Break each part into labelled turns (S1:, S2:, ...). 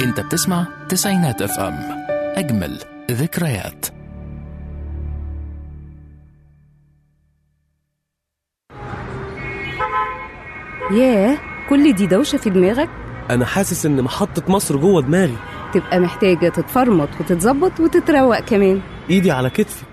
S1: انت بتسمع تسعينات اف ام اجمل ذكريات
S2: ياه كل دي دوشة في دماغك
S3: انا حاسس ان محطة مصر جوه دماغي
S2: تبقى محتاجة تتفرمط وتتظبط وتتروق كمان
S3: ايدي على كتفك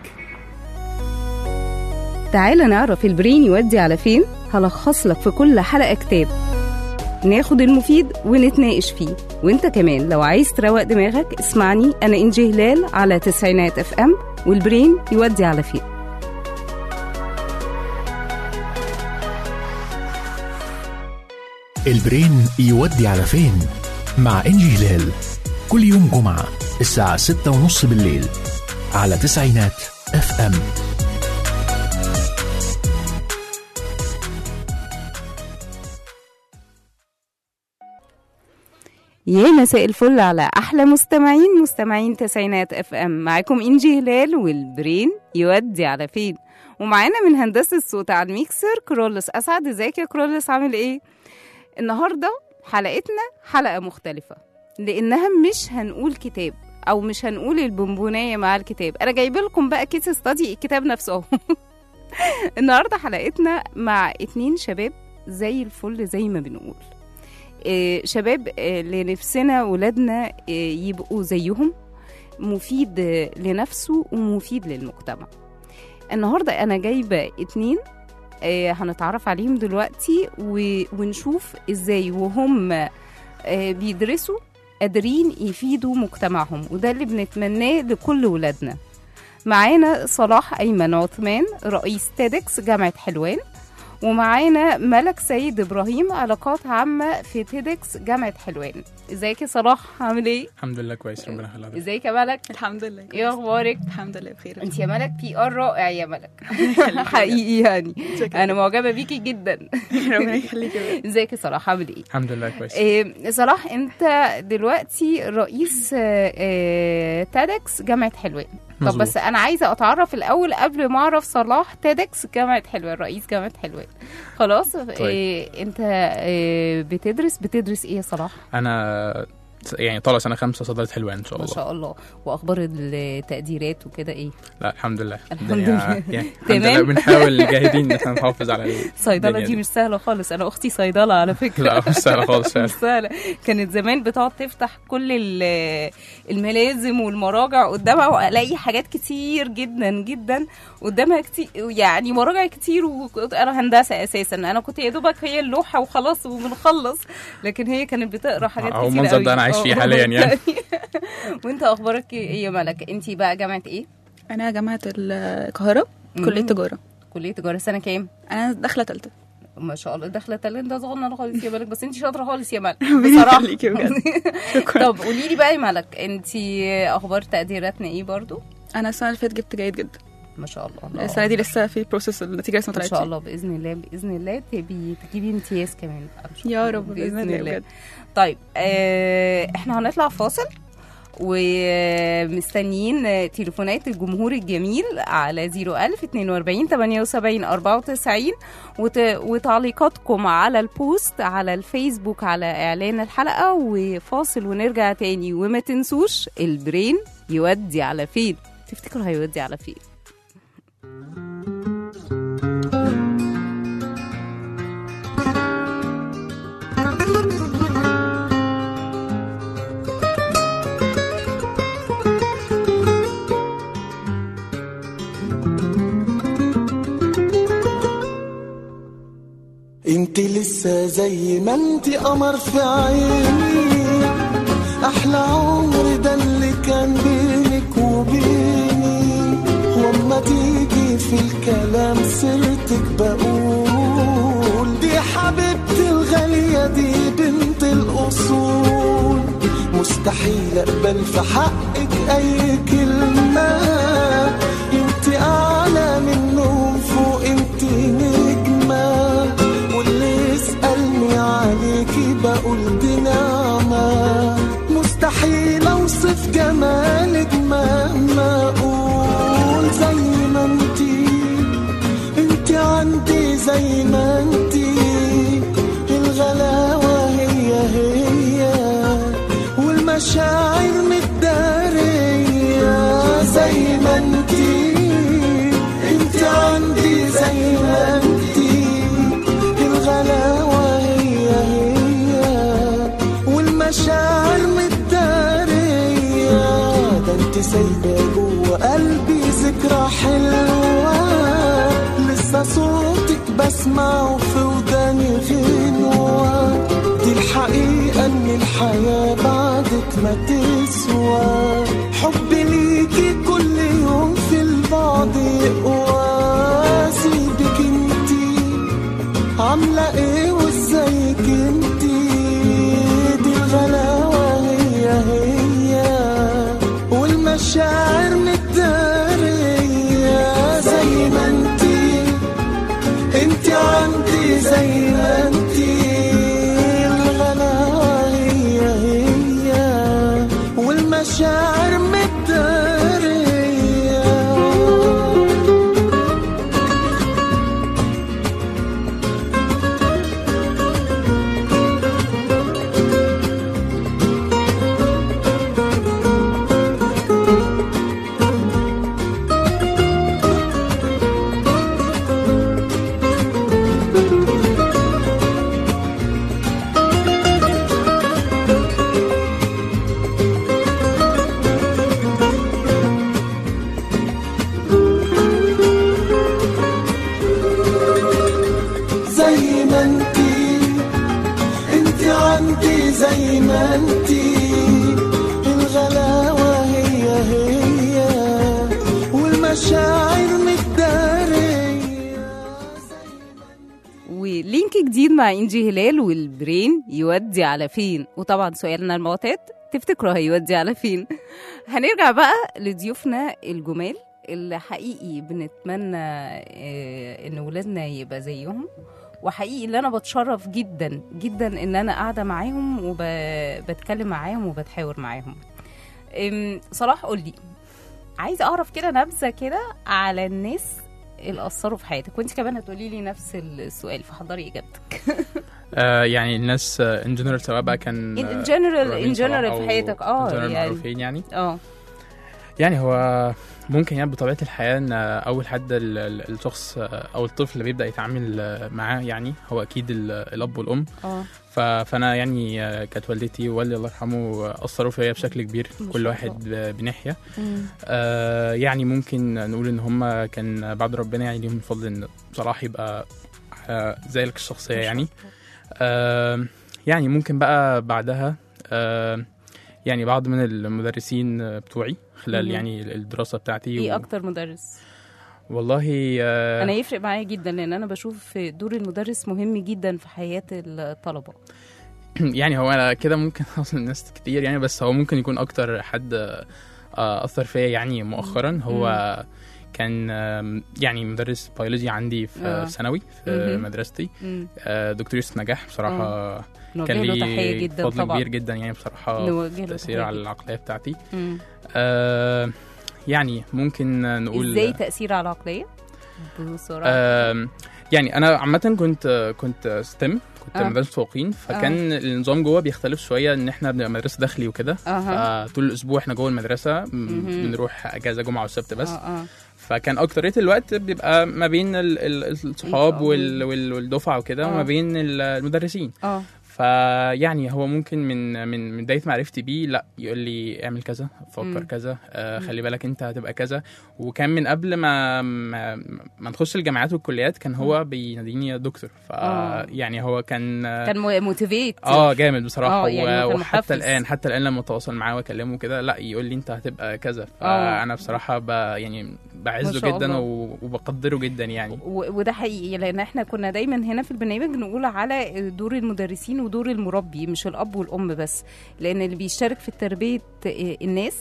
S2: تعالى نعرف البرين يودي على فين هلخص لك في كل حلقة كتاب ناخد المفيد ونتناقش فيه وانت كمان لو عايز تروق دماغك اسمعني انا انجي هلال على تسعينات اف ام والبرين يودي على فين
S1: البرين يودي على فين مع انجي هلال كل يوم جمعة الساعة ستة ونص بالليل على تسعينات اف ام
S2: يا مساء الفل على احلى مستمعين مستمعين تسعينات اف ام معاكم انجي هلال والبرين يودي على فين ومعانا من هندسه الصوت على الميكسر كرولس اسعد ازيك يا كرولس عامل ايه النهارده حلقتنا حلقه مختلفه لانها مش هنقول كتاب او مش هنقول البونبونايه مع الكتاب انا جايبه لكم بقى كيس استادي الكتاب نفسه اهو النهارده حلقتنا مع اتنين شباب زي الفل زي ما بنقول آه، شباب آه، لنفسنا ولادنا آه، يبقوا زيهم مفيد آه، لنفسه ومفيد للمجتمع النهارده انا جايبه اتنين آه، هنتعرف عليهم دلوقتي و- ونشوف ازاي وهم آه، بيدرسوا قادرين يفيدوا مجتمعهم وده اللي بنتمناه لكل ولادنا معانا صلاح ايمن عثمان رئيس تيدكس جامعه حلوان ومعانا ملك سيد ابراهيم علاقات عامه في تيدكس جامعه حلوان ازيك يا صلاح عامل ايه
S4: الحمد لله كويس ربنا يخليك
S2: ازيك يا ملك
S5: الحمد لله
S2: ايه اخبارك
S5: الحمد لله بخير
S2: انت يا ملك بي ار رائع يا ملك حقيقي يعني انا معجبه بيكي جدا
S5: ربنا يخليك يا بنت.
S2: ازيك يا صلاح عامل ايه
S4: الحمد لله كويس
S2: إيه صلاح انت دلوقتي رئيس آه، آه، تادكس جامعه حلوان طب
S4: مظبوط.
S2: بس انا عايزه اتعرف الاول قبل ما اعرف صلاح تادكس جامعه حلوان رئيس جامعه حلوان خلاص إيه انت إيه بتدرس بتدرس ايه يا صلاح
S4: انا يعني طالع سنه خمسه صدرت حلوان ان شاء
S2: ما
S4: الله
S2: شاء الله واخبار التقديرات وكده ايه
S4: لا الحمد لله
S2: الحمد
S4: الدنيا-
S2: لله.
S4: يعني الحمد
S2: تمام.
S4: لله بنحاول جاهدين ان احنا نحافظ على
S2: صيدله
S4: الدنيا
S2: دي مش سهله خالص انا اختي صيدله على فكره
S4: لا مش سهله خالص فعلا
S2: مش سهله كانت زمان بتقعد تفتح كل ال- الملازم والمراجع قدامها والاقي حاجات كتير جدا جدا قدامها كتير يعني مراجع كتير وانا هندسه اساسا انا كنت يا دوبك هي اللوحه وخلاص وبنخلص لكن هي كانت بتقرا حاجات
S4: أهو
S2: كتير
S4: المنظر ده
S2: قوي.
S4: أنا عايش فيه
S2: أه،
S4: حاليا يعني.
S2: وانت اخبارك ايه يا ملك انت بقى جامعه ايه
S5: انا جامعه القاهره كليه
S2: مم.
S5: تجاره
S2: كليه تجاره سنه كام
S5: انا داخله ثالثه
S2: ما شاء الله داخله تالنت ده صغنن خالص يا ملك بس انت شاطره خالص يا ملك بصراحه
S5: يخليكي بجد. شكرا
S2: طب قولي لي بقى يا ملك انت اخبار تقديراتنا ايه برضو
S5: انا السنه اللي فاتت جبت جيد جدا
S2: ما شاء الله الله
S5: السنه دي لسه في بروسيس النتيجه لسه ما
S2: ما
S5: طلعتش
S2: شاء الله باذن الله باذن الله تبي تجيبي امتياز كمان بقى إن شاء
S5: يا
S2: الله.
S5: رب باذن الله بجد
S2: طيب آه احنا هنطلع فاصل ومستنيين تليفونات الجمهور الجميل على 01000 42 78 94 وت... وتعليقاتكم على البوست على الفيسبوك على اعلان الحلقه وفاصل ونرجع تاني وما تنسوش البرين يودي على فين تفتكروا هيودي على فين
S6: انت لسه زي ما انت قمر في عيني احلى عمر ده اللي كان بينك وبيني واما تيجي في الكلام سيرتك بقول دي حبيبتي الغالية دي بنت الاصول مستحيل اقبل في حقك اي كلمة انت اعلى منهم فوق انت نجمة واللي يسألني عليكي بقول دي نعمة مستحيل اوصف جمالك مهما اقول زي ما انتي انتي عندي زي ما انتي الغلاوة هي هي والمشاعر سايبة جوه قلبي ذكرى حلوة لسه صوتك بسمعه في وداني غنوة دي الحقيقة إن الحياة بعدك ما تسوى حبي ليكي كل يوم في البعد يقوى سيبك انتي عاملة ايه وازيك انتي دي الغلاوة هي هي والمشاعر متدارية زي ما انتي انتي عندي زي ما انتي الغلاوة هي هي والمشاعر متدارية زي ما انتي انتي عندي زي ما انتي الغلاوة هي هي والمشاعر متدارية
S2: ولينك جديد مع انجي هلال والبرين يودي على فين وطبعا سؤالنا المعتاد تفتكروا هيودي على فين هنرجع بقى لضيوفنا الجمال اللي حقيقي بنتمنى آه، ان ولادنا يبقى زيهم وحقيقي اللي انا بتشرف جدا جدا ان انا قاعده معاهم وبتكلم معاهم وبتحاور معاهم أم، صلاح قول لي عايزه اعرف كده نبذه كده على الناس اللي اثروا في حياتك وانت كمان هتقولي لي نفس السؤال فحضري اجابتك
S4: آه يعني الناس ان جنرال سواء بقى كان
S2: ان
S4: آه،
S2: جنرال
S4: قريبين
S2: ان
S4: صلاح
S2: جنرال
S4: أو
S2: في حياتك اه
S4: in general
S2: يعني
S4: معروفين يعني
S2: اه
S4: يعني هو ممكن يعني بطبيعه الحياه ان اول حد ال- ال- الشخص او الطفل اللي بيبدا يتعامل معاه يعني هو اكيد ال- الاب والام
S2: اه
S4: ف- فانا يعني كانت والدتي ووالدي الله يرحمه اثروا فيا بشكل كبير
S2: ما
S4: كل
S2: شاء
S4: واحد
S2: الله.
S4: ب- بناحيه
S2: مم.
S4: آه يعني ممكن نقول ان هم كان بعد ربنا يعني ليهم الفضل ان صلاح يبقى على ذلك الشخصيه يعني آه يعني ممكن بقى بعدها آه يعني بعض من المدرسين بتوعي خلال
S2: مهم.
S4: يعني الدراسه بتاعتي
S2: ايه
S4: و-
S2: اكتر مدرس
S4: والله آه
S2: انا يفرق معايا جدا لان انا بشوف دور المدرس مهم جدا في حياه الطلبه
S4: يعني هو أنا كده ممكن اوصل الناس كتير يعني بس هو ممكن يكون اكتر حد آه، اثر فيا يعني مؤخرا هو كان آم، يعني مدرس بيولوجي عندي في
S2: آه.
S4: في ثانوي في
S2: مهم.
S4: مدرستي
S2: مم.
S4: آه، دكتور يوسف نجاح بصراحه
S2: نوجه
S4: كان
S2: له
S4: ليه
S2: تحيه جدا
S4: فضل
S2: طبعا
S4: كبير جدا يعني بصراحه
S2: نوجه له
S4: تاثير
S2: تحية
S4: على
S2: جداً.
S4: العقليه بتاعتي
S2: مم.
S4: آه، يعني ممكن نقول
S2: ازاي تاثير على العقليه بسرعه
S4: آم، يعني انا عامه كنت كنت ستيم كنت
S2: آه.
S4: مدرسه فوقين فكان النظام جوه بيختلف شويه ان احنا بنبقى مدرسه داخلي وكده
S2: اها
S4: فطول الاسبوع احنا جوه المدرسه م-
S2: مهم.
S4: بنروح اجازه جمعه والسبت بس
S2: اه اه
S4: فكان اكتريه الوقت بيبقى ما بين ال- ال- الصحاب
S2: الصحاب
S4: وال- وال- والدفعه وكده
S2: آه.
S4: وما بين ال- المدرسين
S2: اه
S4: فيعني هو ممكن من من من بدايه معرفتي بيه لا يقول لي اعمل كذا فكر
S2: مم.
S4: كذا آه
S2: مم.
S4: خلي بالك انت هتبقى كذا وكان من قبل ما ما, ما نخش الجامعات والكليات كان هو بيناديني يا دكتور ف
S2: آه.
S4: يعني هو كان
S2: كان موتيفيت
S4: اه جامد بصراحه
S2: آه، يعني هو
S4: و-
S2: كان
S4: وحتى
S2: محفز.
S4: الان حتى الان لما اتواصل معاه واكلمه كده لا يقول لي انت هتبقى كذا
S2: آه.
S4: فانا بصراحه ب يعني
S2: ما
S4: بعزه
S2: شاء
S4: جدا
S2: الله.
S4: و- وبقدره جدا يعني
S2: و- وده حقيقي لان احنا كنا دايما هنا في البرنامج نقول على دور المدرسين ودور المربي مش الاب والام بس لان اللي بيشترك في تربيه الناس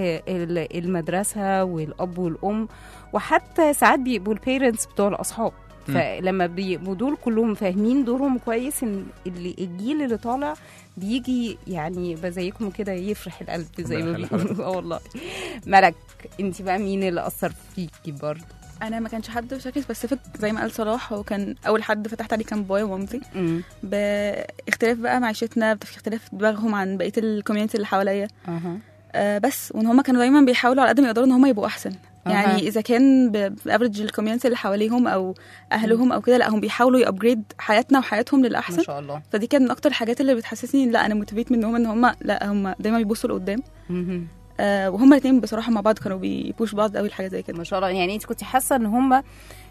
S2: ال- المدرسه والاب والام وحتى ساعات بيبقوا البيرنتس بتوع الاصحاب
S4: مم.
S2: فلما بيبقوا دول كلهم فاهمين دورهم كويس ان اللي الجيل اللي طالع بيجي يعني يبقى زيكم كده يفرح القلب زي ما
S4: ربنا يخلي
S2: بيقولوا اه والله ملك انت بقى مين اللي اثر فيكي برضه
S5: انا ما كانش حد بشكل سبيسيفيك زي ما قال صلاح هو كان اول حد فتحت عليه كان بابايا ومامتي
S2: امم
S5: باختلاف بقى معيشتنا باختلاف دماغهم عن بقيه الكوميونتي اللي حواليا
S2: اها
S5: آه بس وان هم كانوا دايما بيحاولوا على قد ما يقدروا ان هم يبقوا احسن
S2: أها.
S5: يعني اذا كان بافرج الكوميونتي اللي حواليهم او اهلهم او كده لا هم بيحاولوا يابجريد حياتنا وحياتهم
S2: ما
S5: للاحسن
S2: شاء الله
S5: فدي كان من اكتر الحاجات اللي بتحسسني لا انا موتيفيت منهم ان هم لا هم دايما بيبصوا لقدام
S2: مهم.
S5: آه وهما الاثنين بصراحه مع بعض كانوا بيبوش بعض قوي لحاجه زي كده
S2: ما شاء الله يعني انت كنت حاسه ان هم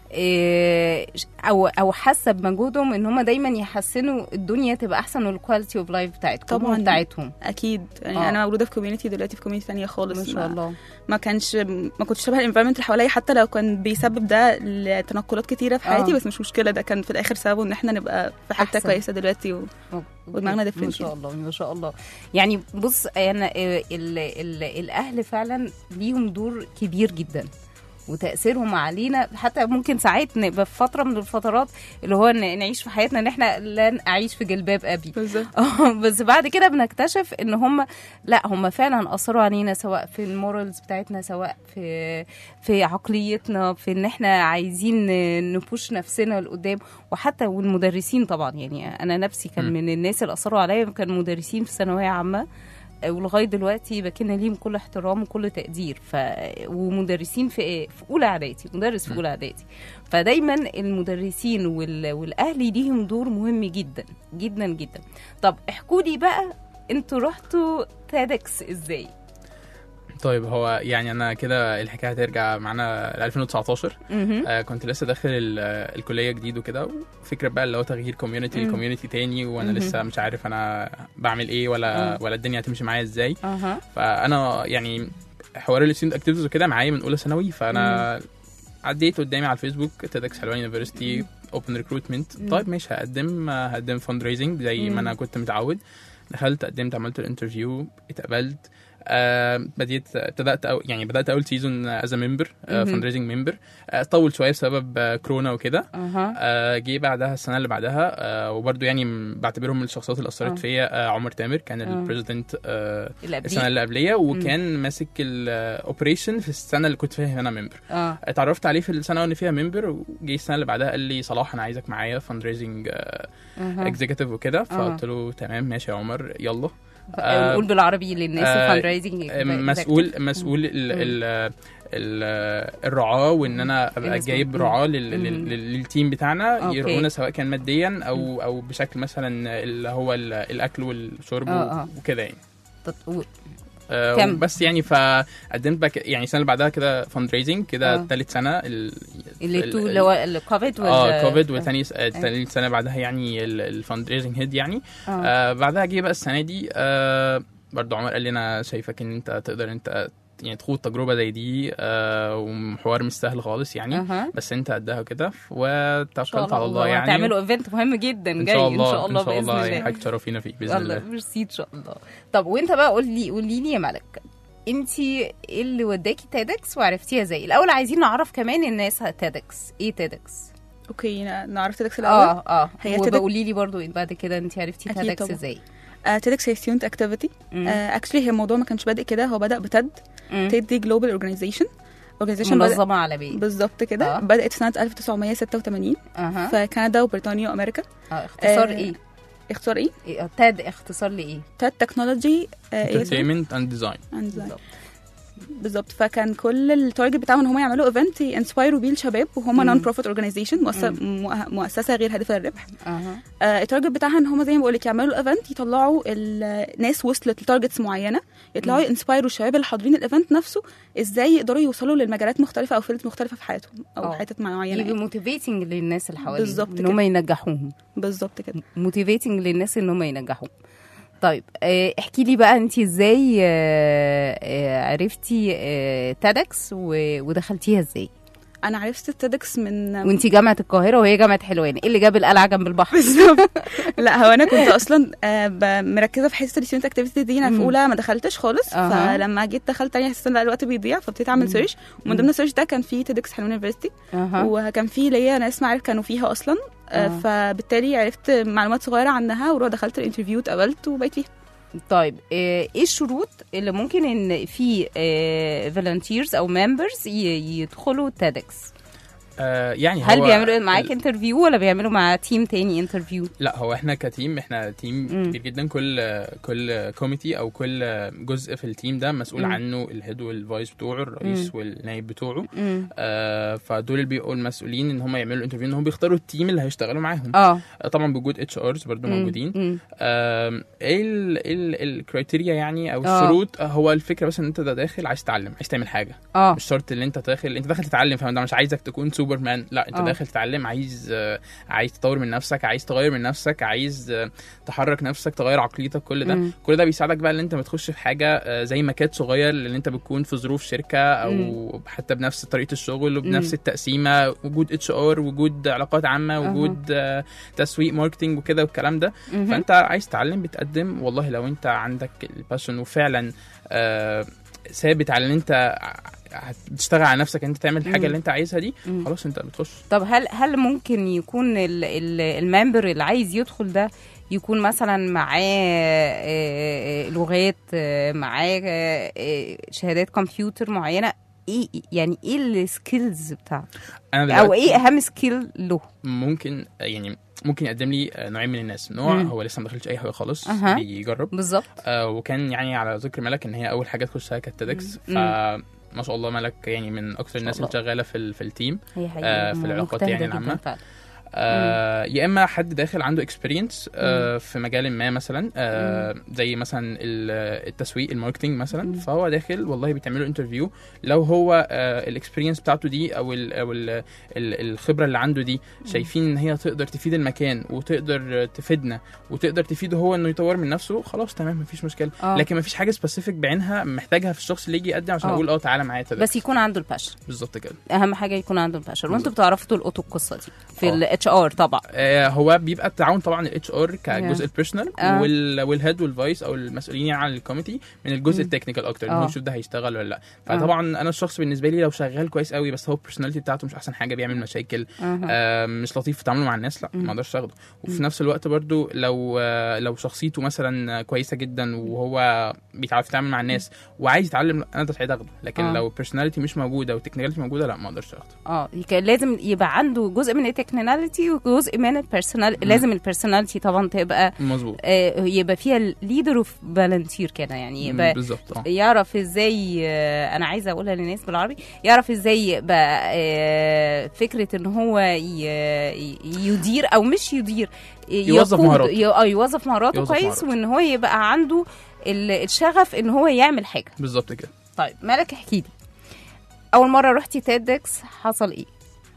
S2: او او حاسه بمجهودهم ان هم دايما يحسنوا الدنيا تبقى احسن والكواليتي اوف لايف بتاعتكم
S5: طبعاً.
S2: بتاعتهم
S5: اكيد يعني
S2: آه.
S5: انا مولوده في كوميونتي دلوقتي في كوميونتي ثانيه خالص
S2: ما شاء
S5: ما-
S2: الله
S5: ما كانش ما كنتش شبه الانفايرمنت اللي حواليا حتى لو كان بيسبب ده لتنقلات كتيره في حياتي
S2: آه.
S5: بس مش مشكله ده كان في الاخر سببه ان احنا نبقى في حته
S2: أحسن.
S5: كويسه دلوقتي و... ودماغنا
S2: ما
S5: different
S2: شاء
S5: يعني.
S2: الله ما شاء الله يعني بص انا ال ال الاهل فعلا ليهم دور كبير جدا وتاثيرهم علينا حتى ممكن ساعات نبقى في فتره من الفترات اللي هو ن- نعيش في حياتنا ان احنا لن اعيش في جلباب ابي
S5: بالظبط
S2: اه بس بعد كده بنكتشف ان هم لا هم فعلا اثروا علينا سواء في المورالز بتاعتنا سواء في في عقليتنا في ان احنا عايزين نبوش نفسنا لقدام وحتى والمدرسين طبعا يعني انا نفسي كان
S4: م.
S2: من الناس اللي اثروا عليا كان مدرسين في ثانويه عامه آه، ولغايه دلوقتي بكن ليهم كل احترام وكل تقدير ف ومدرسين في في اولى اعدادي مدرس في
S4: م.
S2: اولى اعدادي فدايما المدرسين وال... والاهل ليهم دور مهم جدا جدا جدا طب احكوا لي بقى انتوا رحتوا تيدكس ازاي
S4: طيب هو يعني انا كده الحكايه هترجع معانا ل 2019
S2: مهم.
S4: آه كنت لسه داخل ال- آه، الكليه جديد وكده وفكره بقى اللي هو تغيير كوميونتي
S2: مم.
S4: لكوميونتي تاني وانا
S2: مهم.
S4: لسه مش عارف انا بعمل ايه ولا
S2: مم.
S4: ولا الدنيا هتمشي معايا ازاي
S2: اها
S4: فانا يعني حوار الستودنت اكتيفيتيز وكده معايا من اولى ثانوي فانا عديت قدامي على الفيسبوك تيدكس حلوان يونيفرستي اوبن ريكروتمنت
S2: مم.
S4: طيب ماشي هقدم هقدم فند ريزنج زي
S2: مم.
S4: ما انا كنت متعود دخلت قدمت عملت الانترفيو اتقبلت آه بديت ابتدات أو يعني بدات اول سيزون از ممبر
S2: مهم.
S4: فند ريزنج ممبر طول شويه بسبب آه، كورونا وكده
S2: اها
S4: آه، جه بعدها السنه اللي بعدها آه، وبرده يعني م- بعتبرهم من الشخصيات اللي
S2: آه.
S4: اثرت فيا آه، عمر تامر كان
S2: آه.
S4: البريزيدنت
S2: اللي
S4: السنه
S2: قبليه
S4: اللي قبليه وكان ماسك الاوبريشن في السنه اللي كنت فيها انا ممبر
S2: اه
S4: اتعرفت عليه في السنه اللي فيها ممبر وجي السنه اللي بعدها قال لي صلاح انا عايزك معايا فند ريزنج
S2: اها
S4: اكزيكتيف وكده فقلت له تمام ماشي يا عمر يلا آه،
S2: نقول بالعربي للناس
S4: آه،
S2: الفند رايزنج
S4: مسؤول مسؤول ال ال ال- الرعاه وان انا ابقى
S2: المسؤول.
S4: جايب رعاه لل-
S2: مم.
S4: لل- لل- للتيم بتاعنا
S2: أوكي.
S4: يرعونا سواء كان ماديا او او بشكل مثلا اللي هو ال- الاكل والشرب
S2: آه، آه.
S4: وكده يعني
S2: تطور
S4: آه،
S2: كم؟
S4: بس يعني فقدمت بقى ك- يعني السنه اللي بعدها كده فند ريزنج كده
S2: آه.
S4: ثالث سنه ال-
S2: اللي
S4: ال-
S2: تو
S4: ال-
S2: اللي هو الكوفيد
S4: اه كوفيد وثاني ثاني سنه بعدها يعني الفند ريزنج هيد يعني
S2: اه
S4: آه بعدها جه بقى السنه دي آه برضو عمر قال لي انا شايفك ان انت تقدر انت يعني تخوض تجربه زي دي آه وحوار مش سهل خالص يعني
S2: اها
S4: بس انت قدها وكده
S2: ان شاء
S4: وتوكلت على الله يعني
S2: هتعملوا ايفنت مهم جدا
S4: ان
S2: جاي
S4: شاء الله
S2: ان شاء الله
S4: ان شاء
S2: باذن
S4: الله يعني
S2: الله
S4: حاجه تشرفينا فيه باذن
S2: الله
S4: الله
S2: ميرسي ان شاء الله طب وانت بقى قول لي قولي لي يا ملك انت ايه اللي وداكي تيدكس وعرفتيها ازاي الاول عايزين نعرف كمان الناس تيدكس ايه تيدكس
S5: اوكي ن- نعرف تيدكس الاول
S2: اه اه
S5: هي
S2: هي
S5: TEDx-
S2: وبقولي لي برضو بعد كده انت عرفتي
S5: أكيد
S2: تيدكس
S5: طبعا.
S2: ازاي
S5: تيدكس هي ستودنت اكتيفيتي
S2: مم.
S5: اكشلي هي الموضوع ما كانش بادئ كده هو بدا بتد
S2: مم.
S5: تيد دي جلوبال اورجانيزيشن اورجانيزيشن
S2: منظمه عالميه
S5: بالظبط كده
S2: آه.
S5: بدات سنه 1986
S2: اها
S5: في كندا وبريطانيا وامريكا
S2: اه اختصار
S5: آه،
S2: ايه
S5: اختصار ايه
S2: إيه، آه، تاد اختصار لايه
S5: تاد تكنولوجي
S4: انترتينمنت اند ديزاين
S2: بالظبط.
S5: بالظبط فكان كل التارجت بتاعهم ان هم يعملوا ايفنت ينسبايروا بيه الشباب وهم
S2: مم.
S5: نون بروفيت اورجانيزيشن
S2: مم.
S5: مؤسسه غير هادفه للربح
S2: اها
S5: آه، التارجت بتاعها ان هم زي ما بقول لك يعملوا الايفنت يطلعوا الناس وصلت لتارجتس معينه يطلعوا
S2: مم.
S5: ينسبايروا الشباب اللي حاضرين الايفنت نفسه ازاي يقدروا يوصلوا للمجالات مختلفه او فيلدز مختلفه في حياتهم او
S2: آه.
S5: حتت معينه
S2: يبقى
S5: يعني.
S2: موتيفيتنج للناس اللي حواليهم
S5: بالظبط
S2: ان
S5: كده.
S2: هم ينجحوهم
S5: بالظبط كده
S2: موتيفيتنج للناس ان هم ينجحوا طيب آه، احكي لي بقى انت ازاي آه، آه، عرفتي تادكس ودخلتيها ازاي
S5: انا عرفت التيدكس من
S2: وانت جامعه القاهره وهي جامعه حلوان ايه اللي جاب القلعه جنب البحر
S5: بالظبط لا هو انا كنت اصلا آه، ب- مركزه في حصه الستودنت اكتيفيتي دي انا في
S2: مم.
S5: اولى ما دخلتش خالص
S2: أها.
S5: فلما جيت دخلت تاني حسيت ان لا الوقت بيضيع فابتديت اعمل
S2: مم.
S5: سيرش ومن ضمن السيرش ده كان في تيدكس حلوان يونيفرستي
S2: اها
S5: وكان في ليا ناس معارف كانوا فيها اصلا آه،
S2: آه.
S5: فبالتالي عرفت معلومات صغيره عنها ورحت دخلت الانترفيو اتقبلت وبقيت فيها
S2: طيب آه، ايه الشروط اللي ممكن ان في فولنتيرز او ممبرز يدخلوا تادكس
S4: آه يعني
S2: هل
S4: هو
S2: بيعملوا معاك
S4: ال-
S2: انترفيو ولا بيعملوا مع تيم تاني انترفيو
S4: لا هو احنا كتيم احنا تيم
S2: مم.
S4: كبير جدا كل كل كوميتي او كل جزء في التيم ده مسؤول
S2: مم.
S4: عنه الهيد والفايس بتوعه الرئيس
S2: مم.
S4: والنايب بتوعه
S2: مم.
S4: آه فدول اللي بيبقوا المسؤولين ان هم يعملوا الانترفيو ان هم بيختاروا التيم اللي هيشتغلوا معاهم
S2: اه
S4: آه طبعا بوجود اتش ارز برضه
S2: مم.
S4: موجودين
S2: مم.
S4: آم، ايه ال- ايه ال- الكرايتيريا يعني او
S2: آه.
S4: الشروط آه، هو الفكره بس ان انت ده داخل عايز تتعلم عايز تعمل حاجه
S2: اه
S4: مش شرط ان انت داخل انت داخل تتعلم فانا مش عايزك تكون سوبرمان لا انت
S2: آه.
S4: داخل تتعلم عايز آه، عايز تطور من نفسك عايز تغير من نفسك عايز آه، تحرك نفسك تغير عقليتك كل ده
S2: مم.
S4: كل ده بيساعدك بقى ان انت ما تخش في حاجه آه، زي مكات صغير اللي انت بتكون في ظروف شركه او
S2: مم.
S4: حتى بنفس طريقه الشغل
S2: مم.
S4: وبنفس التقسيمه وجود اتش ار وجود علاقات عامه وجود آه، تسويق ماركتنج وكده والكلام ده
S2: مهم.
S4: فانت عايز تتعلم بتقدم والله لو انت عندك الباشن وفعلا آه، ثابت على ان انت هتشتغل على نفسك ان انت تعمل الحاجه
S2: مم.
S4: اللي انت عايزها دي
S2: مم.
S4: خلاص انت بتخش
S2: طب هل هل ممكن يكون ال- ال- الممبر اللي عايز يدخل ده يكون مثلا معاه آه، آه، لغات آه، معاه آه، آه، شهادات كمبيوتر معينه ايه يعني ايه السكيلز بتاعته
S4: انا
S2: او
S4: دلوقتي
S2: ايه اهم سكيل له
S4: ممكن يعني ممكن يقدم لي آه، نوعين من الناس نوع
S2: مم.
S4: هو لسه ما دخلش اي حاجه خالص
S2: أها.
S4: بيجرب
S2: بالظبط
S4: آه وكان يعني على ذكر ملك ان هي اول حاجه تخشها كانت تيدكس
S2: مم.
S4: فما شاء الله ملك يعني من اكثر الناس اللي
S2: الله.
S4: شغاله في ال- في التيم
S2: هي حقيقة
S4: آه، في العلاقات
S2: مجتهدة
S4: يعني
S2: جداً
S4: العامة.
S2: فعلاً.
S4: آه يا اما حد داخل عنده اكسبيرينس آه في مجال ما مثلا آه زي مثلا ال- التسويق الماركتنج مثلا
S2: مم.
S4: فهو داخل والله بيتعملوا انترفيو لو هو آه الاكسبيرينس بتاعته دي او ال او ال ال الخبره اللي عنده دي شايفين ان هي تقدر تفيد المكان وتقدر تفيدنا وتقدر تفيده هو انه يطور من نفسه خلاص تمام مفيش مشكله
S2: آه.
S4: لكن مفيش حاجه سبيسيفيك بعينها محتاجها في الشخص اللي يجي يقدم عشان
S2: آه.
S4: اقول اه تعالى معايا تدرس.
S2: بس يكون عنده الباشن
S4: بالظبط كده
S2: اهم حاجه يكون عنده الباشن وانتوا
S4: بالظبط.
S2: بتعرفوا تلقطوا القصه دي في
S4: آه.
S2: الاتش ار طبعا
S4: آه، هو بيبقى التعاون طبعا الاتش ار
S2: Yeah.
S4: كجزء البيرسونال
S2: آه.
S4: وال والهيد والفايس او المسؤولين عن الكوميتي من الجزء
S2: مم.
S4: التكنيكال اكتر ان
S2: آه.
S4: هو يشوف ده هيشتغل ولا لا فطبعا انا الشخص بالنسبه لي لو شغال كويس قوي بس هو البيرسوناليتي بتاعته مش احسن حاجه بيعمل مشاكل
S2: أها.
S4: آه مش لطيف في تعامله مع الناس لا
S2: مم.
S4: ما اقدرش اخده وفي
S2: مم.
S4: نفس الوقت برضو لو آه لو شخصيته مثلا كويسه جدا وهو بيتعرف يتعامل مع الناس وعايز يتعلم انا ده ساعتها اخده لكن
S2: آه.
S4: لو البيرسوناليتي مش موجوده والتكنيكاليتي موجوده لا ما اقدرش اخده
S2: اه كان لازم يبقى عنده جزء من التكنولوجي وجزء من البيرسونال لازم البيرسوناليتي طبعا تبقى
S4: مظبوط
S2: آه، يبقى فيها ليدر اوف فالنتير كده يعني يبقى
S4: بالظبط اه
S2: يعرف ازاي آه، انا عايزه اقولها للناس بالعربي يعرف ازاي يبقى آه، فكره ان هو ي- ي- يدير او مش يدير
S4: يوظف
S2: يقود-
S4: مهاراته.
S2: ي- اه يوظف مهاراته
S4: يوظف
S2: كويس
S4: مهاراته.
S2: وان هو يبقى عنده ال- الشغف ان هو يعمل حاجه
S4: بالظبط كده
S2: طيب مالك احكي لي اول مره رحتي تيدكس حصل ايه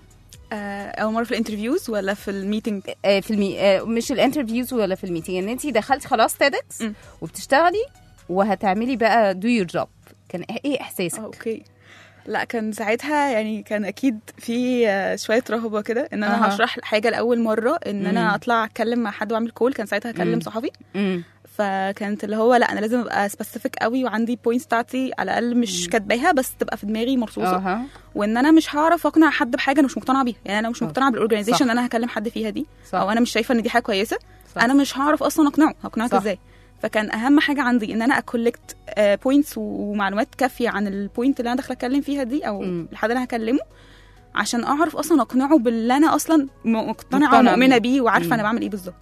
S5: آه، اول مره في الانترفيوز ولا في الميتنج
S2: آه، في المي... آه، مش الانترفيوز ولا في الميتنج ان انت دخلتي خلاص تيدكس
S5: م.
S2: وبتشتغلي وهتعملي بقى دو يور جوب كان إيه- ايه احساسك
S5: اوكي لا كان ساعتها يعني كان اكيد في آه، شويه رهبه كده ان انا
S2: أها.
S5: هشرح حاجه لاول مره ان
S2: مم.
S5: انا اطلع اتكلم مع حد واعمل كول كان ساعتها
S2: مم.
S5: اكلم صحفي
S2: امم
S5: فكانت اللي هو لا انا لازم ابقى سبيسيفيك قوي وعندي بوينتس بتاعتي على الاقل مش كاتباها بس تبقى في دماغي مرصوصه
S2: اها
S5: وان انا مش هعرف اقنع حد بحاجه انا مش مقتنعه بيها يعني انا مش
S2: صح.
S5: مقتنعه
S2: صح.
S5: بالاورجنايزيشن اللي انا هكلم حد فيها دي
S2: صح
S5: او انا مش شايفه ان دي حاجه كويسه
S2: صح.
S5: انا مش هعرف اصلا اقنعه هقنعك
S2: صح.
S5: ازاي فكان اهم حاجه عندي ان انا اكولكت بوينتس ومعلومات كافيه عن البوينت اللي انا داخله اتكلم فيها دي او
S2: مم.
S5: الحد اللي انا هكلمه عشان اعرف اصلا اقنعه باللي انا اصلا م- مقتنعه
S2: مقتنعة
S5: ومؤمنه
S2: بيه.
S5: بيه وعارفه
S2: مم.
S5: انا بعمل ايه بالظبط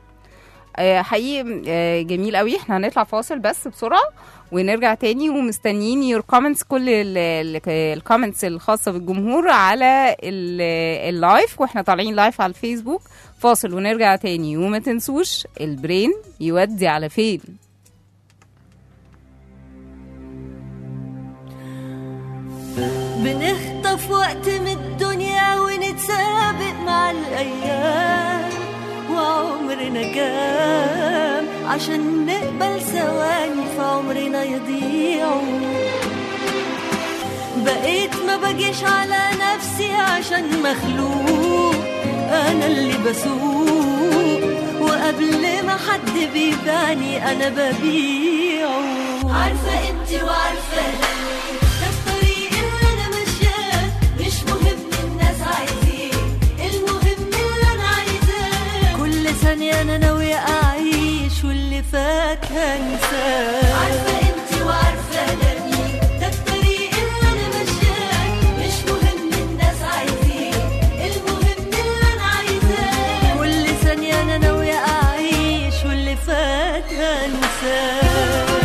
S2: آه، حقيقي آه، جميل قوي احنا هنطلع فاصل بس بسرعه ونرجع تاني ومستنيين يور كومنتس كل الكومنتس الخاصه بالجمهور على ال- اللايف واحنا طالعين لايف على الفيسبوك فاصل ونرجع تاني وما تنسوش البرين يودي على فين
S7: بنخطف وقت من الدنيا ونتسابق مع الأيام وعمرنا كام عشان نقبل ثواني في عمرنا يضيعوا بقيت ما بجيش على نفسي عشان مخلوق أنا اللي بسوق وقبل ما حد بيبيعني أنا ببيعه عارفة انتي وعارفة أنا ده الطريق اللي أنا ماشياه مش مهم الناس عايزين المهم اللي أنا عايزاه كل ثانية أنا ناوية أعيش واللي فات هنساه عارفة انتي وعارفة أنا مين ده الطريق اللي أنا ماشياه مش مهم الناس عايزين هنساك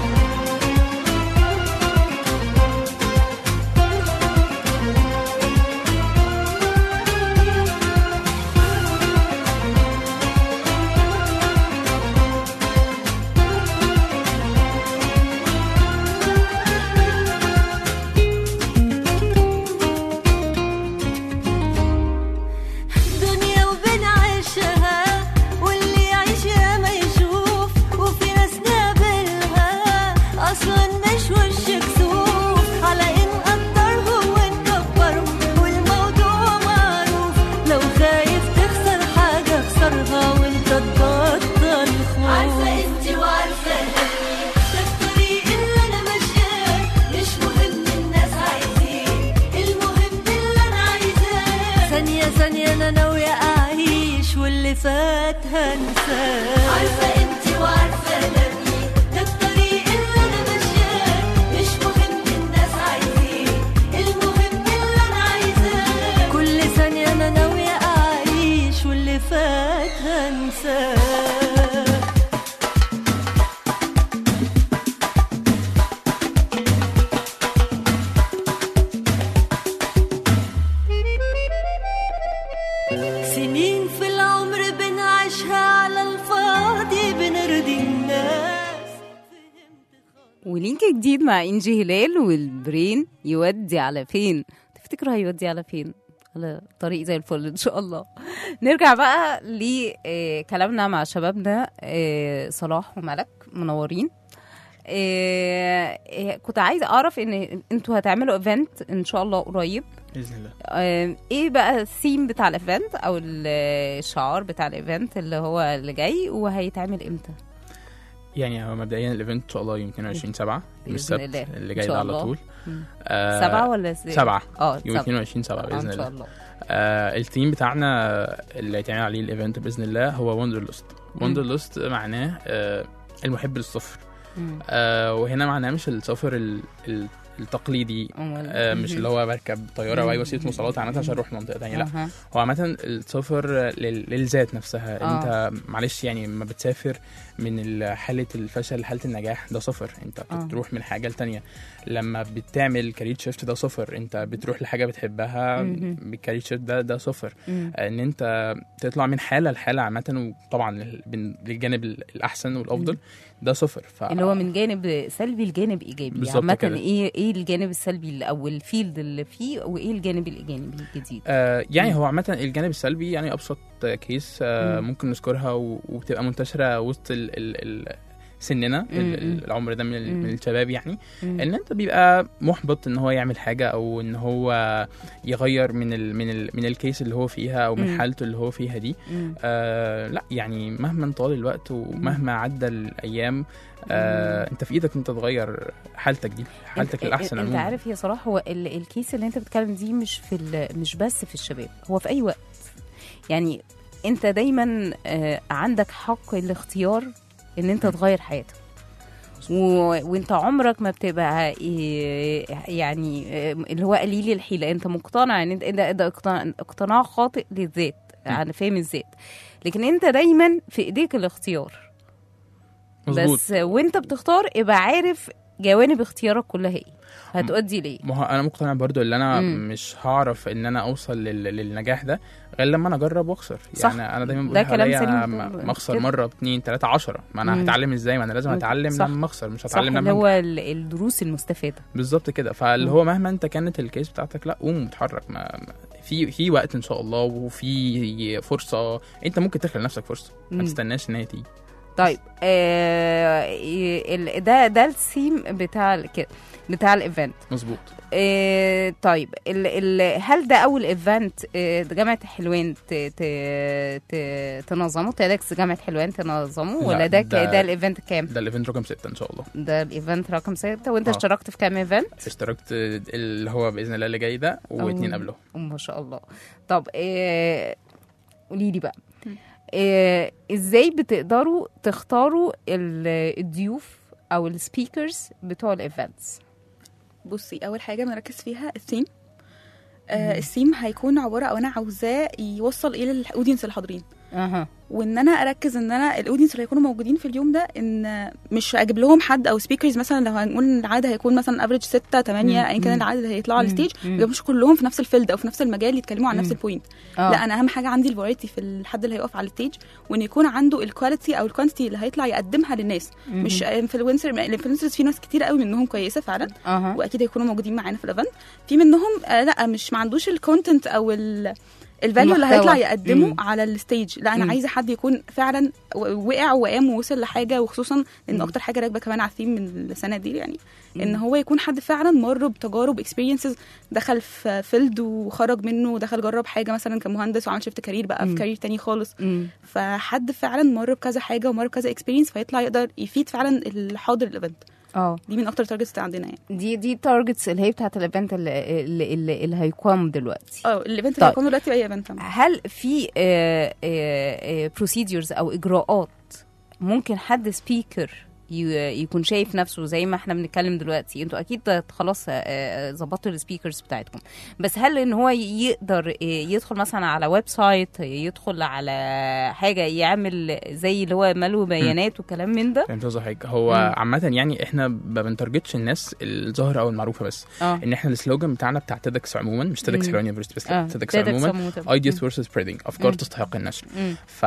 S7: دنيا وبنعيشها واللي يعيشها ما يشوف وفي ناس نقابلها اصلا مش وش كسوف على ان قدرهم ونكبرهم والموضوع معروف لو خايف تخسر حاجه اخسرها وانت تبطل خوف عارفه انت وعارفه اني ده الطريق اللي انا ماشياه مش مهم الناس عايزين المهم اللي انا عايزاه ثانية ثانية انا ناوية اعيش واللي فات هنساه عارفة انت وعارفة انني ده الطريق اللي انا ماشياه مش مهم الناس عايزين المهم اللي انا عايزاه كل ثانية انا ناوية اعيش واللي فات هنساه سنين في العمر بنعيشها على الفاضي بنرضي الناس
S2: ولينك جديد مع انجي هلال والبرين يودي على فين تفتكروا هيودي على فين على طريق زي الفل ان شاء الله نرجع بقى لكلامنا مع شبابنا آه، صلاح وملك منورين آه، آه، كنت عايزه اعرف ان انتوا هتعملوا ايفنت ان شاء الله قريب
S4: باذن الله
S2: آه، ايه بقى الثيم بتاع الايفنت او الشعار بتاع الايفنت اللي هو اللي جاي وهيتعمل امتى
S4: يعني هو مبدئيا الايفنت ان شاء الله يوم 22 7 يوم
S2: بإذن
S4: السبت
S2: الله.
S4: اللي
S2: إن
S4: جاي
S2: شاء
S4: ده على
S2: الله.
S4: طول
S2: مم.
S4: آه،
S2: سبعة ولا س-
S4: سبعة
S2: اه
S4: يوم
S2: سبعة
S4: 22 7
S2: آه،
S4: باذن
S2: ان شاء
S4: الله
S2: الله
S4: آه الثيم بتاعنا اللي هيتعمل عليه الايفنت باذن الله هو وندر لوست وندر لوست معناه آه المحب للسفر
S2: مم.
S4: آه وهنا معناه مش السفر ال- ال- التقليدي
S2: أمال.
S4: آه مش اللي هو بركب طياره او اي
S2: مم.
S4: وسيله مواصلات عامه عشان اروح منطقه ثانيه لا
S2: أها.
S4: هو عامة السفر لل- للذات نفسها
S2: آه.
S4: انت معلش يعني ما بتسافر من ال- حالة الفشل لحالة النجاح ده سفر انت
S2: آه.
S4: بتروح من حاجة لتانية لما بتعمل كارير شيفت ده سفر انت بتروح لحاجة بتحبها
S2: مهم.
S4: بالكارير شيفت ده ده سفر
S2: مم.
S4: ان انت تطلع من حالة لحالة عامة وطبعا لل- بن- للجانب ال- الاحسن والافضل ده سفر ف
S2: اللي هو من جانب سلبي لجانب ايجابي
S4: بالظبط
S2: عامة
S4: كده.
S2: ايه ايه الجانب السلبي اللي- او الفيلد اللي فيه وايه الجانب الايجابي الجديد
S4: آه يعني
S2: مم.
S4: هو عامة الجانب السلبي يعني أبسط كيس آه
S2: مم.
S4: ممكن نذكرها و- وبتبقى منتشرة وسط ال ال ال سننا ال-
S2: مم.
S4: ال- العمر ده من, ال-
S2: مم.
S4: من الشباب يعني
S2: مم.
S4: ان انت بيبقى محبط ان هو يعمل حاجه او ان هو يغير من ال من ال من الكيس اللي هو فيها او من
S2: مم.
S4: حالته اللي هو فيها دي
S2: مم.
S4: آه لا يعني مهما طال الوقت ومهما عدى الايام آه انت في ايدك انت تغير حالتك دي حالتك
S2: انت-
S4: للاحسن
S2: انت
S4: عموما
S2: عارف يا صلاح هو ال- الكيس اللي انت بتتكلم دي مش في ال- مش بس في الشباب هو في اي وقت يعني انت دايما آه، عندك حق الاختيار ان انت تغير حياتك و... وانت عمرك ما بتبقى إيه، يعني آه، اللي هو قليل الحيله انت مقتنع ان انت ده, ده اقتناع- اقتناع خاطئ للذات عن فهم الذات لكن انت دايما في ايديك الاختيار
S4: مظبوط
S2: بس وانت بتختار ابقى عارف جوانب اختيارك كلها ايه هتؤدي ليه
S4: ما هو انا مقتنع برضو ان انا
S2: مم.
S4: مش هعرف ان انا اوصل لل... للنجاح ده غير لما انا اجرب واخسر
S2: صح.
S4: يعني انا دايما
S2: ده
S4: بقول
S2: كلام
S4: حواليا
S2: سليم
S4: ما
S2: طبعاً.
S4: ما اخسر
S2: كده.
S4: مره اتنين تلاته عشرة ما انا
S2: مم.
S4: هتعلم ازاي ما انا لازم
S2: مم.
S4: اتعلم
S2: صح.
S4: لما اخسر مش
S2: صح
S4: هتعلم
S2: اللي
S4: لما
S2: هو
S4: أنجح.
S2: ال- الدروس المستفاده
S4: بالظبط كده فاللي
S2: مم.
S4: هو مهما انت كانت الكيس بتاعتك لا قوم واتحرك ما ما- في في وقت ان شاء الله وفي فرصه انت ممكن تخلق لنفسك فرصه ما
S2: مم.
S4: تستناش ان هي تيجي
S2: طيب آه ال- ده ده الثيم بتاع ال- كده بتاع الايفنت
S4: مظبوط
S2: آه طيب ال ال هل ده اول ايفنت آه جامعه حلوان ت ت ت تنظمه تيدكس جامعه حلوان تنظمه
S4: لا،
S2: ولا ده ك-
S4: ده-
S2: ده الايفنت كام
S4: ده الايفنت رقم ستة ان شاء الله
S2: ده الايفنت رقم ستة وانت
S4: آه.
S2: اشتركت في كام ايفنت
S4: اشتركت اللي هو باذن الله اللي جاي ده واثنين
S2: أو-
S4: قبله
S2: ما شاء الله طب آه قولي لي بقى آه ازاي بتقدروا تختاروا ال- الضيوف او السبيكرز بتوع الايفنتس
S5: بصي اول حاجه بنركز فيها الثيم آه الثيم هيكون عباره او انا عاوزاه يوصل ايه للاودينس الحاضرين
S2: اها
S5: وان انا اركز ان انا الاودينس اللي هيكونوا موجودين في اليوم ده ان مش اجيب لهم حد او سبيكرز مثلا لو هنقول ان العدد هيكون مثلا افريج 6 8
S2: مم.
S5: ايا كان
S2: مم.
S5: العدد اللي هيطلعوا على
S2: مم.
S5: الستيج
S2: مم.
S5: ما مش كلهم في نفس الفيلد او في نفس المجال يتكلموا عن نفس
S2: مم.
S5: البوينت
S2: آه.
S5: لا انا اهم حاجه عندي الفرايتي في الحد اللي هيقف على الستيج وان يكون عنده الكواليتي او الكوانتيتي اللي هيطلع يقدمها للناس
S2: مم.
S5: مش انفلونسر الانفلونسرز في ناس كتير قوي منهم كويسه فعلا
S2: اها
S5: واكيد هيكونوا موجودين معانا في الايفنت في منهم آه لا مش ما عندوش الكونتنت او ال الفاليو اللي
S2: المحتوى.
S5: هيطلع يقدمه
S2: مم.
S5: على الستيج لا انا
S2: مم.
S5: عايزه حد يكون فعلا و- وقع وقام ووصل لحاجه وخصوصا ان
S2: مم.
S5: اكتر حاجه راكبه كمان على الثيم من السنه دي يعني ان هو يكون حد فعلا مر بتجارب اكسبيرينسز دخل في فيلد وخرج منه ودخل جرب حاجه مثلا كمهندس وعمل شيفت كارير بقى
S2: مم.
S5: في كارير تاني خالص
S2: مم.
S5: فحد فعلا مر بكذا حاجه ومر بكذا اكسبيرينس فيطلع يقدر يفيد فعلا الحاضر الايفنت
S2: اه
S5: دي من اكتر تارجتس عندنا يعني
S2: دي دي التارجتس اللي هي بتاعت الايفنت اللي, اللي, اللي, اللي هيقام دلوقتي
S5: اه الايفنت
S2: طيب.
S5: اللي هيكون دلوقتي اي ايفنت
S2: هل في بروسيدجرز او اجراءات ممكن حد سبيكر يكون شايف نفسه زي ما احنا بنتكلم دلوقتي انتوا اكيد خلاص آه، ظبطوا السبيكرز بتاعتكم بس هل ان هو يقدر آه، يدخل مثلا على ويب سايت يدخل على حاجه يعمل زي اللي هو ملو بيانات وكلام من ده
S4: فهمت قصدي حضرتك هو
S2: مم.
S4: عامة يعني احنا ما بنتارجتش الناس الظاهرة او المعروفة بس
S2: اه
S4: ان احنا السلوجان بتاعنا بتاع تيدكس عموما مش تيدكس
S2: مم.
S4: حلوان يونيفرستي بس
S2: اه
S4: تيدكس
S2: TEDx
S4: عموما
S2: عموماً.
S4: ايدياز فورسز سبريدنج افكار
S2: مم.
S4: تستحق النشر
S2: مم.
S4: ف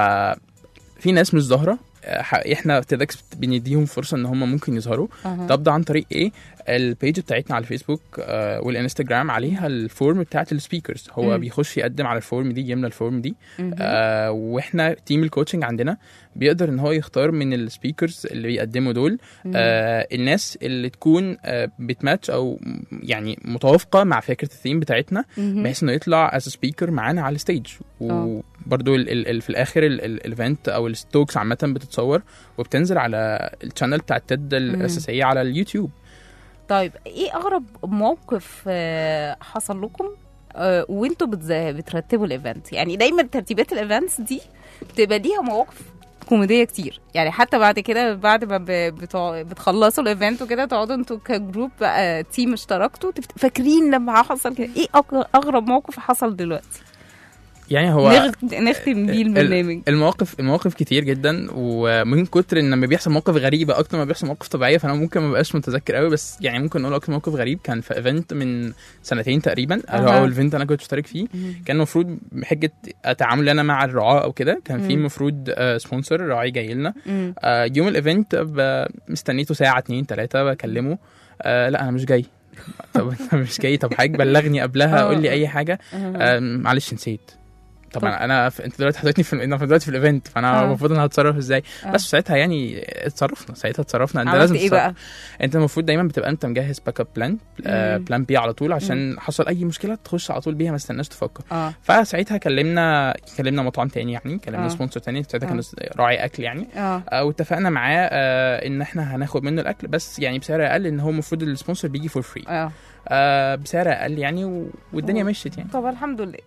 S4: في ناس مش ظاهره آه، ح- احنا في تيدكس بنديهم فرصه ان هم ممكن يظهروا
S2: أها.
S4: طب ده عن طريق ايه البيج بتاعتنا على الفيسبوك آه، والانستجرام عليها الفورم بتاعت السبيكرز هو
S2: مم.
S4: بيخش يقدم على الفورم دي يملى الفورم دي
S2: مهم.
S4: آه واحنا تيم الكوتشنج عندنا بيقدر ان هو يختار من السبيكرز اللي بيقدموا دول
S2: مم.
S4: آه الناس اللي تكون آه بتماتش او يعني متوافقه مع فكره الثيم بتاعتنا
S2: مهم.
S4: بحيث انه يطلع از سبيكر معانا على الستيج
S2: آه.
S4: وبرده ال ال ال في الاخر الايفنت او الستوكس عامه بتتصور وبتنزل على الشانل بتاع التد الاساسيه على اليوتيوب
S2: طيب ايه اغرب موقف آه، حصل لكم آه، وانتوا بتز- بترتبوا الايفنت يعني دايما ترتيبات الايفنتس دي بتبقى ليها مواقف كوميديه كتير يعني حتى بعد كده بعد ما ب- بتوع- بتخلصوا الايفنت وكده تقعدوا انتوا كجروب بقى تيم اشتركتوا تفت- فاكرين لما حصل كده ايه أغ- اغرب موقف حصل دلوقتي
S4: يعني هو
S2: نغ- نختم بيه
S4: ال-
S2: البرنامج
S4: المواقف المواقف كتير جدا ومن كتر ان لما بيحصل موقف غريبه اكتر ما بيحصل موقف طبيعيه فانا ممكن ما بقاش متذكر قوي بس يعني ممكن نقول اكتر موقف غريب كان في ايفنت من سنتين تقريبا اللي
S2: أها.
S4: هو ايفنت انا كنت مشترك فيه كان المفروض بحجه تعاملي انا مع الرعاه او كده كان في
S2: مم.
S4: المفروض سبونسر راعي جاي لنا
S2: مم.
S4: آه، يوم الايفنت ب- مستنيته ساعه اتنين تلاته بكلمه آه، لا انا مش جاي طب انت مش جاي طب حضرتك بلغني قبلها
S2: آه.
S4: قول لي اي حاجه
S2: أها.
S4: آه، معلش نسيت
S2: طب.
S4: طبعا انا في... انت دلوقتي حطيتني في انا دلوقتي في الايفنت فانا
S2: آه.
S4: المفروض انا هتصرف ازاي
S2: آه.
S4: بس ساعتها يعني اتصرفنا ساعتها اتصرفنا انت
S2: عملت
S4: لازم
S2: ايه
S4: تتصرف.
S2: بقى
S4: انت المفروض دايما بتبقى انت مجهز باك اب بلان
S2: مم.
S4: بلان بي على طول عشان حصل اي مشكله تخش على طول بيها ما تستناش تفكر
S2: اه
S4: فساعتها كلمنا كلمنا مطعم تاني يعني كلمنا
S2: آه.
S4: سبونسر تاني ساعتها
S2: آه.
S4: كان راعي اكل يعني
S2: اه
S4: آه، واتفقنا معاه آه، ان احنا هناخد منه الاكل بس يعني بسعر اقل ان هو المفروض السبونسر بيجي فور فري
S2: اه
S4: بسعر اقل يعني و... والدنيا
S2: أوه.
S4: مشيت يعني
S2: طب الحمد لله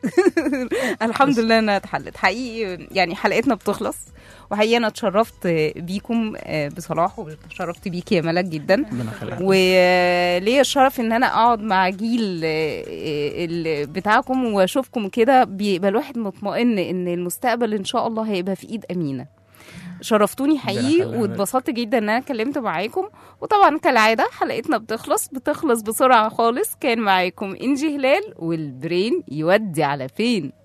S2: الحمد لله انها اتحلت حقيقي يعني حلقتنا بتخلص وحقيقي انا اتشرفت بيكم آه، بصراحه واتشرفت بيكي يا ملك جدا
S4: ربنا يخليك
S2: وليا الشرف ان انا اقعد مع جيل آه، ال- بتاعكم واشوفكم كده بيبقى الواحد مطمئن ان المستقبل ان شاء الله هيبقى في ايد امينه شرفتوني حقيقي
S4: يخليك.
S2: واتبسطت جدا ان انا اتكلمت معاكم وطبعا كالعاده حلقتنا بتخلص بتخلص بسرعه خالص كان معاكم انجي هلال والبرين يودي على فين